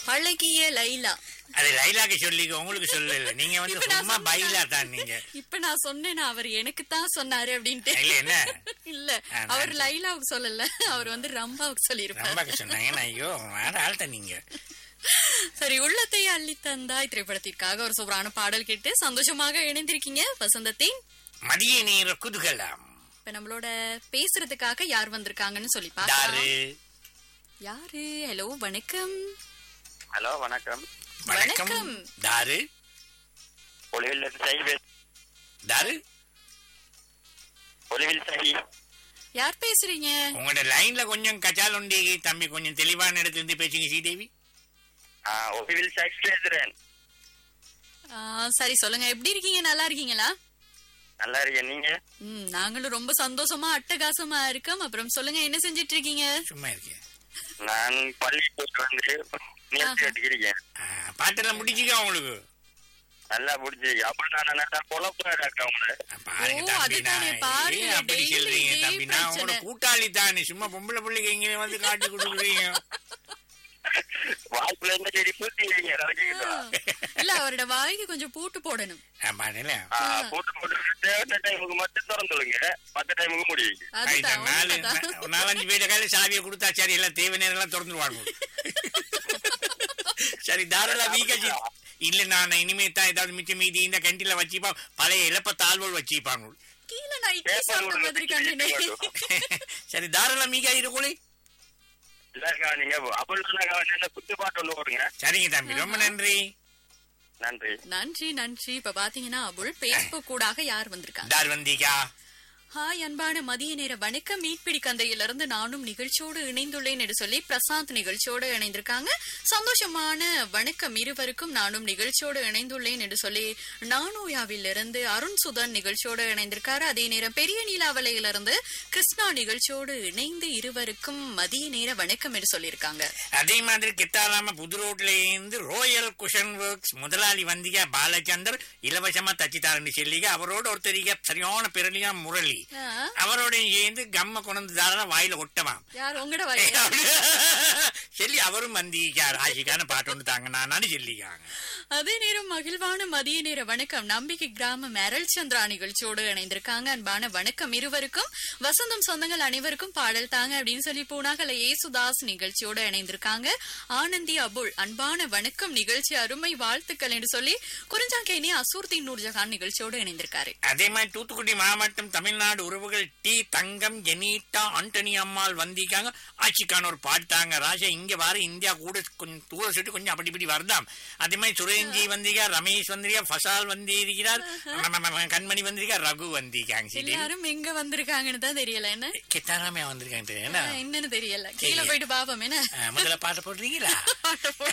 அழகிய லைலா அது லைலாக்கு சொல்லிக்க உங்களுக்கு சொல்லல நீங்க வந்து இப்ப நான் சும்மா சொன்னேனா? பைலா தான் நீங்க இப்ப நான் சொன்னேன் அவர் எனக்கு தான் சொன்னாரு அப்படின்ட்டு இல்ல என்ன இல்ல ஆ, நான் அவர் லைலாவுக்கு சொல்லல அவர் வந்து ரம்பாவுக்கு சொல்லியிருப்பாரு ரொம்ப சொன்னாங்க நான் ஐயோ வேற ஆள்கிட்ட நீங்க சரி உள்ளத்தை அள்ளி தந்தாய் திரைப்படத்திற்காக ஒரு சூப்பரான பாடல் கேட்டு சந்தோஷமாக இணைந்திருக்கீங்க வசந்தத்தின் மதிய நேர குதூகலம் இப்ப நம்மளோட பேசுறதுக்காக யார் வந்திருக்காங்கன்னு சொல்லி தாரு பாக்கலாம் யாரு ஹலோ வணக்கம் ஹலோ வணக்கம் வணக்கம் வணக்கம். தாரு ஒளிவில் சைவே தாரு ஒளிவில் சஹி யார் பேசுறீங்க உங்களோட லைன்ல கொஞ்சம் கச்சால் உண்டி தம்பி கொஞ்சம் தெளிவான இடத்துல இருந்து பேசுங்க ஸ்ரீதேவி ஆ, ஒளிவில் சைஸ் பேசுறேன் ஆ, சரி சொல்லுங்க எப்படி இருக்கீங்க நல்லா இருக்கீங்களா நல்லா இருக்கேன் நீங்க ம் நாங்களும் ரொம்ப சந்தோஷமா அட்டகாசமா இருக்கோம் அப்புறம் சொல்லுங்க என்ன செஞ்சிட்டு இருக்கீங்க சும்மா இருக்கேன் நான் பள்ளி போயிட்டு வந்து நீச்சல் கட்டிக்கிறேன் ஆ, பாட்டெல்லாம் முடிச்சுக்க உங்களுக்கு நல்லா புடிச்சு அப்புறம் நான் நல்லா குழப்பம் உங்களை பாருங்க ஓ, தம்பி அதுதானே, நான் பாருங்க, ஏன் அப்படி daily சொல்றீங்க இதே தம்பி நான் உங்களோட பிரச்சனை. கூட்டாளி தானே சும்மா பொம்பளை பிள்ளைக்கு எங்க வந்து காட்டி கொடுக்குறீங்க வாய்ப்புல இருந்து சரி பூத்திங்க இல்ல அவரோட வாய்க்கு கொஞ்சம் பூட்டு போடணும் ஆமா இல்ல போட்டு போட்டு தேவையான டைமுக்கு மட்டும் திறந்துடுங்க மத்த டைமுக்கு முடியுங்க அதுதான் நாலு உண்மைதான். நா- நாலஞ்சு பேர் கையில சாவியை கொடுத்தா சரி எல்லாம் தேவை நேரம் எல்லாம் திறந்துருவாங்க சரி தாராள வீக்காச்சு இல்ல நான் இனிமே தான் ஏதாவது மிச்சம் மீதி இந்த கண்டில வச்சுப்பா பழைய இழப்ப தாழ்வோல் வச்சுப்பாங்க கீழே நான் இட்லி சாப்பிட்ட மாதிரி கண்டினே சரி தாராள மீகா இருக்கோளே இல்லக்கா நீங்க அப்படி குத்து பாட்டு ஒண்ணு போடுங்க சரிங்க தம்பி ரொம்ப நன்றி நன்றி நன்றி நன்றி இப்ப பாத்தீங்கன்னா அபுல் பேஸ்புக் கூடாக யார் வந்திருக்காங்க தார் வந்தீகா ஹாய் அன்பான மதிய நேர வணக்கம் மீட்பிடி கந்தையிலிருந்து நானும் நிகழ்ச்சியோடு இணைந்துள்ளேன் என்று சொல்லி பிரசாந்த் நிகழ்ச்சியோடு இணைந்திருக்காங்க சந்தோஷமான வணக்கம் இருவருக்கும் நானும் நிகழ்ச்சியோடு இணைந்துள்ளேன் என்று சொல்லி நானோயாவிலிருந்து அருண் சுதன் நிகழ்ச்சியோடு இணைந்திருக்காரு அதே நேரம் பெரிய நீலாவலையிலிருந்து கிருஷ்ணா நிகழ்ச்சியோடு இணைந்து இருவருக்கும் மதிய நேர வணக்கம் என்று சொல்லியிருக்காங்க அதே மாதிரி கித்தாராம புது ரோட்ல இருந்து ரோயல் குஷன் ஒர்க்ஸ் முதலாளி வந்தீங்க பாலச்சந்தர் இலவசமா தச்சு தாரண்டி சொல்லிங்க அவரோட ஒருத்தரிக சரியான பிறலியா முரளி ஆ, அவரோட சேர்ந்து கம்ம கொண்டு தாரா வாயில ஒட்டவாம் யார் உங்களோட வரையா சொல்லி அவரும் வந்திருக்கார் ஆசிக்கான பாட்டு ஒன்று தாங்க நான் சொல்லிக்காங்க அதே நேரம் மகிழ்வான மதிய நேர வணக்கம் நம்பிக்கை கிராம மெரல் சந்திரா நிகழ்ச்சியோடு இணைந்திருக்காங்க அன்பான வணக்கம் இருவருக்கும் வசந்தம் சொந்தங்கள் அனைவருக்கும் பாடல் தாங்க அப்படின்னு சொல்லி பூனாகல ஏசுதாஸ் நிகழ்ச்சியோடு இணைந்திருக்காங்க ஆனந்தி அபுல் அன்பான வணக்கம் நிகழ்ச்சி அருமை வாழ்த்துக்கள் என்று சொல்லி குறிஞ்சாங்கேனி அசூர்தீன் நூர்ஜஹான் நிகழ்ச்சியோடு இணைந்திருக்காரு அதே மாதிரி தூத்துக்குடி மாவட்டம் தமிழ்நாடு உறவுகள் டி தங்கம் ஜெனீட்டா ஆண்டனி அம்மாள் வந்திருக்காங்க ஆட்சிக்கான ஒரு பாட்டாங்க ராஜா இங்க வார இந்தியா கூட கொஞ்சம் தூர சுட்டு கொஞ்சம் அப்படி இப்படி வருதாம் அதே மாதிரி சுரேஞ்சி வந்திருக்கார் ரமேஷ் வந்திருக்கார் ஃபசால் வந்திருக்கிறார் ம- ம- ம- கண்மணி வந்திருக்கார் ரகு வந்திருக்காங்க சரி எல்லாரும் எங்க வந்திருக்காங்கன்னு தான் தெரியல என்ன கித்தாராமே வந்திருக்காங்க தெரியுமா? என்னன்னு தெரியல கீழே போயிட்டு பாப்போம் என்ன ஆ, முதல்ல பாட்டு போடுறீங்களா பாட்டை போட்டு